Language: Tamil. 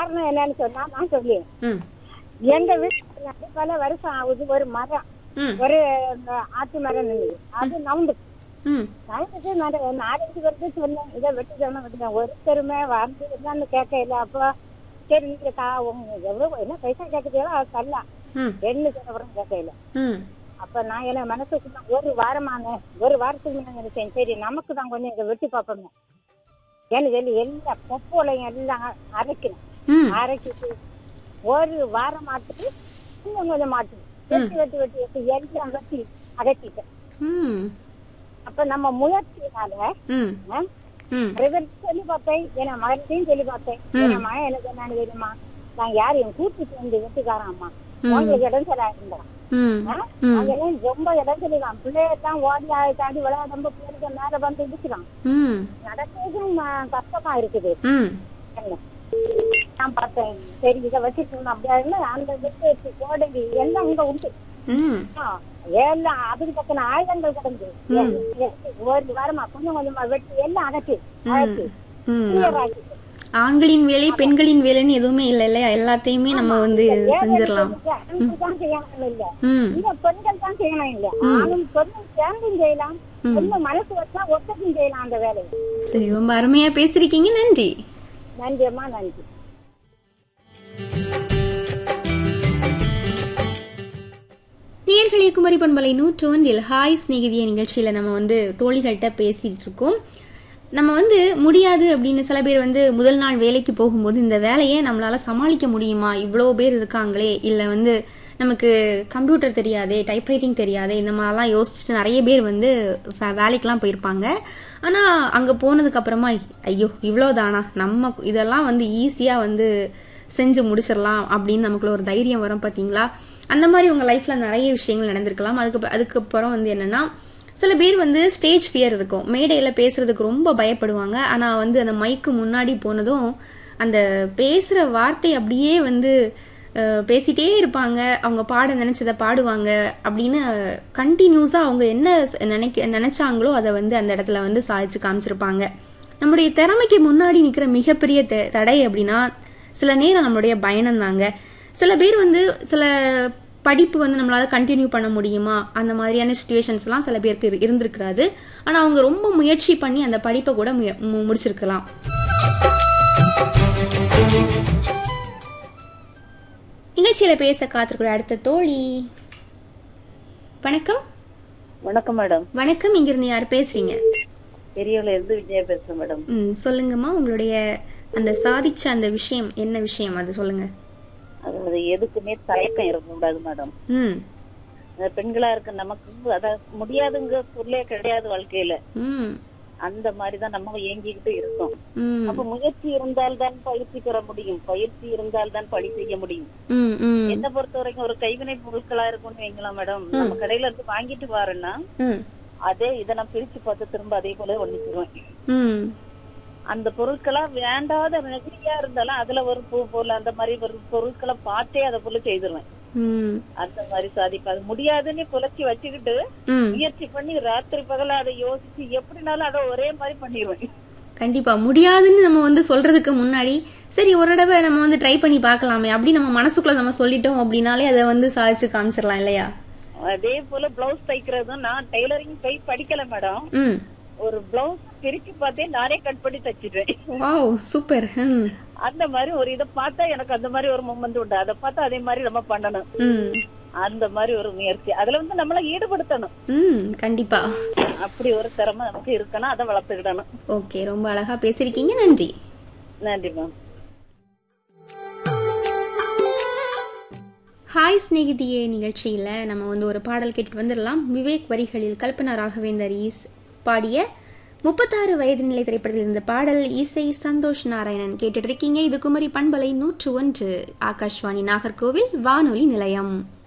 காரணம் என்னன்னு சொன்னா நான் சொல்லுவேன் ம் எங்க வீட்டுல நட்டு பல வருஷம் ஆகுது ஒரு மரம் ம் ஒரு இந்த ஆத்து மரம் நின்னுது அது நவுண்டு ம் நவுந்துட்டு நான் நாலஞ்சு பேருக்கு சொன்னேன் இதை வெட்டிக்கணும் வெட்டிக்கணும் ஒருத்தருமே வந்து என்னன்னு கேட்க இல்லை அப்போ சரி நீங்க கா உங்க எவ்வளவு என்ன பைசா கேட்குறீங்களோ அது தரலாம் ம் ரெண்டு அப்புறம் கேட்க இல்லை ம் அப்ப நான் என்ன மனசுக்கு தான் ஒரு வாரமான ஒரு வாரத்துக்கு நான் நினைச்சேன் சரி நமக்கு தான் கொஞ்சம் இதை வெட்டி பார்ப்போங்க ஏன்னு சொல்லி எல்லா கொப்போலையும் எல்லாம் அரைக்கணும் ம் அரைச்சிட்டு ஒரு வாரம் மாட்டுக்கு இன்னும் கொஞ்சம் மாட்டு வெட்டி வெட்டி வெட்டி வெட்டி எல்லாம் வெட்டி அகற்றிட்டேன் ம் அப்ப நம்ம முயற்சியினால ம் ஆ, ம் இவர் சொல்லி பார்த்தேன் என் மகன்கிட்டையும் சொல்லி பார்த்தேன் என் மகன் எனக்கு என்னன்னு தெரியுமா நான் யாரையும் கூட்டிட்டு வந்து வெட்டிக்காரன் அம்மா உங்களுக்கு இடைஞ்சலா இருந்தா ம் ஆ? அதெல்லாம் ரொம்ப இடைஞ்சலாம் பிள்ளைய தான் ஓடி ஆடி தாண்டி விளையாடும் பிள்ளைங்க மேல வந்து இடிச்சுக்கலாம் ம் நடக்கிறதும் ஆ, கஷ்டமா இருக்குது ம் என்ன? நான் பார்த்தேன் சரி இதை வச்சுட்டு அப்படியா இருந்தா அந்த விட்டு கோடங்கி எல்லாம் இங்க உண்டு ம் ஆ, எல்லாம் அதுக்கு தக்கன ஆயுதங்கள் கிடந்து ஒரு வாரமா கொஞ்சம் கொஞ்சமா வெட்டி எல்லாம் அகற்றி அகற்றி ம் clear ஆக்கிட்டு. ஆண்களின் வேலை பெண்களின் வேலைன்னு எதுவுமே இல்லை இல்லையா எல்லாத்தையுமே நம்ம வந்து செஞ்சிடலாம் ஆண்கள் தான் செய்யணும் இல்ல ம் இந்த பெண்கள் தான் செய்யணும் இல்ல ஆணும் பெண்ணும் சேர்ந்தும் செய்யலாம் பெண்ணு மனசு வச்சா ஒத்தக்கும் செய்யலாம் அந்த வேலையை சரி ரொம்ப அருமையா பேசிருக்கீங்க நன்றி நன்றி அம்மா நன்றி நேர்களே குமரி பண்பலை நூற்று ஒன்றில் ஹாய் சிநேகிதிய நிகழ்ச்சியில் நம்ம வந்து தோழிகள்கிட்ட பேசிட்டு இருக்கோம் நம்ம வந்து முடியாது அப்படின்னு சில பேர் வந்து முதல் நாள் வேலைக்கு போகும்போது இந்த வேலையை நம்மளால சமாளிக்க முடியுமா இவ்வளோ பேர் இருக்காங்களே இல்லை வந்து நமக்கு கம்ப்யூட்டர் தெரியாதே டைப்ரைட்டிங் தெரியாதே இந்த மாதிரிலாம் யோசிச்சுட்டு நிறைய பேர் வந்து வே- வேலைக்கெல்லாம் போயிருப்பாங்க ஆனால் அங்கே போனதுக்கு அப்புறமா ஐயோ இவ்வளோதானா நம்ம இதெல்லாம் வந்து ஈஸியாக வந்து செஞ்சு முடிச்சிடலாம் அப்படின்னு நமக்குள்ள ஒரு தைரியம் வரும் பார்த்தீங்களா அந்த மாதிரி உங்கள் லைஃப்பில் நிறைய விஷயங்கள் நடந்திருக்கலாம் அதுக்கு அதுக்கப்புறம் வந்து என்னென்னா சில பேர் வந்து ஸ்டேஜ் ஃபியர் இருக்கும் மேடையில் பேசுறதுக்கு ரொம்ப பயப்படுவாங்க ஆனால் வந்து அந்த மைக்கு முன்னாடி போனதும் அந்த பேசுகிற வார்த்தை அப்படியே வந்து அஹ், பேசிட்டே இருப்பாங்க அவங்க பாட நினைச்சதை பாடுவாங்க அப்படின்னு கண்டினியூஸாக அவங்க என்ன ஸ்- நினைக்க நினைச்சாங்களோ அதை வந்து அந்த இடத்துல வந்து சாதிச்சு காமிச்சிருப்பாங்க நம்முடைய திறமைக்கு முன்னாடி நிற்கிற மிகப்பெரிய த- தடை அப்படின்னா சில நேரம் நம்மளுடைய பயணம் தாங்க சில பேர் வந்து சில படிப்பு வந்து நம்மளால கண்டினியூ பண்ண முடியுமா அந்த மாதிரியான சுச்சுவேஷன்ஸ்லாம் சில பேருக்கு இரு- இருந்திருக்காது ஆனால் அவங்க ரொம்ப முயற்சி பண்ணி அந்த படிப்பை கூட முய- மு- முடிச்சிருக்கலாம் நிகழ்ச்சியில பேச காத்திருக்கிற அடுத்த தோழி வணக்கம் வணக்கம் மேடம் வணக்கம் இங்கிருந்து யார் பேசுறீங்க பெரியவள இருந்து விஜயா பேசுறேன் மேடம் ம் சொல்லுங்கம்மா உங்களுடைய அந்த சாதிச்ச அந்த விஷயம் என்ன விஷயம் அது சொல்லுங்க அதாவது எதுக்குமே தயக்கம் இருக்கக்கூடாது மேடம் ம் அந்த பெண்களா இருக்க நமக்கு அதாவது முடியாதுங்க சொல்லே கிடையாது வாழ்க்கையில ம் அந்த மாதிரிதான் நம்ம ஏங்கிக்கிட்டு இருக்கோம் ம் அப்ப முயற்சி இருந்தால் தான் பயிற்சி பெற முடியும் பயிற்சி இருந்தால் தான் படி செய்ய முடியும் ம் ம் என்ன பொறுத்த வரைக்கும் ஒரு கைவினை பொருட்களா இருக்கும்னு வைங்களா மேடம் நம்ம கடையில இருந்து வாங்கிட்டு வரேன்னா ம் அதே இதை நான் பிரிச்சு பார்த்து திரும்ப அதே போல ஒண்ணிச்சிருவேன் ம் அந்த பொருட்களா வேண்டாத நெகிழியா இருந்தாலும் அதுல ஒரு பூ போல அந்த மாதிரி ஒரு பொருட்களை பார்த்தே அதை போல செய்திருவேன் ம் அந்த மாதிரி சாதிக்காது முடியாதுன்னு புலச்சி வச்சுக்கிட்டு ம் முயற்சி பண்ணி ராத்திரி பகல அதை யோசிச்சு எப்படினாலும் அதை ஒரே மாதிரி பண்ணிடுவேன் கண்டிப்பா முடியாதுன்னு நம்ம வந்து சொல்றதுக்கு முன்னாடி சரி ஒரு தடவை நம்ம வந்து ட்ரை பண்ணி பார்க்கலாமே அப்படி நம்ம மனசுக்குள்ள நம்ம சொல்லிட்டோம் அப்படின்னாலே அதை வந்து சாதிச்சு காமிச்சிடலாம் இல்லையா அதே போல பிளவுஸ் தைக்கிறதும் நான் டெய்லரிங் போய் படிக்கல மேடம் ம் ஒரு பிளவுஸ் பிரிச்சு பார்த்தே நானே கட் பண்ணி தச்சிடுவேன் வாவ் சூப்பர் ம் அந்த மாதிரி ஒரு இதை பார்த்தா எனக்கு அந்த மாதிரி ஒரு மூமெண்ட் உண்டு அதை பார்த்தா அதே மாதிரி நம்ம பண்ணணும் ம் அந்த மாதிரி ஒரு முயற்சி அதுல வந்து நம்மள ஈடுபடுத்தணும் ம் கண்டிப்பா அப்படி ஒரு திறமை நமக்கு இருக்கணும் அதை வளர்த்துக்கிடணும் ஓகே ரொம்ப அழகா பேசியிருக்கீங்க நன்றி நன்றி மேம் ஹாய் ஸ்நேகிதியே நிகழ்ச்சியில் நம்ம வந்து ஒரு பாடல் கேட்டுட்டு வந்துடலாம் விவேக் வரிகளில் கல்பனா ராகவேந்தர் ஈஸ் பாடிய முப்பத்தாறு வயது நிலை திரைப்படத்தில் இருந்த பாடல் இசை சந்தோஷ் நாராயணன் கேட்டுட்டு இருக்கீங்க இது குமரி பண்பலை நூற்று ஒன்று ஆகாஷ்வாணி நாகர்கோவில் வானொலி நிலையம்